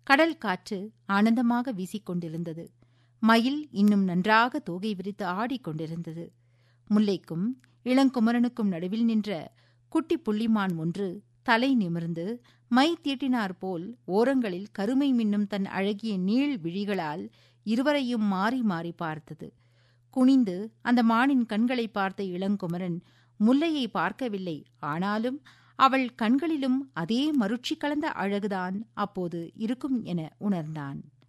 கடல் காற்று ஆனந்தமாக வீசிக்கொண்டிருந்தது மயில் இன்னும் நன்றாக தோகை விரித்து ஆடிக்கொண்டிருந்தது முல்லைக்கும் இளங்குமரனுக்கும் நடுவில் நின்ற குட்டி புள்ளிமான் ஒன்று தலை நிமிர்ந்து மை தீட்டினார் போல் ஓரங்களில் கருமை மின்னும் தன் அழகிய நீள் விழிகளால் இருவரையும் மாறி மாறி பார்த்தது குனிந்து அந்த மானின் கண்களை பார்த்த இளங்குமரன் முல்லையை பார்க்கவில்லை ஆனாலும் அவள் கண்களிலும் அதே மருட்சி கலந்த அழகுதான் அப்போது இருக்கும் என உணர்ந்தான்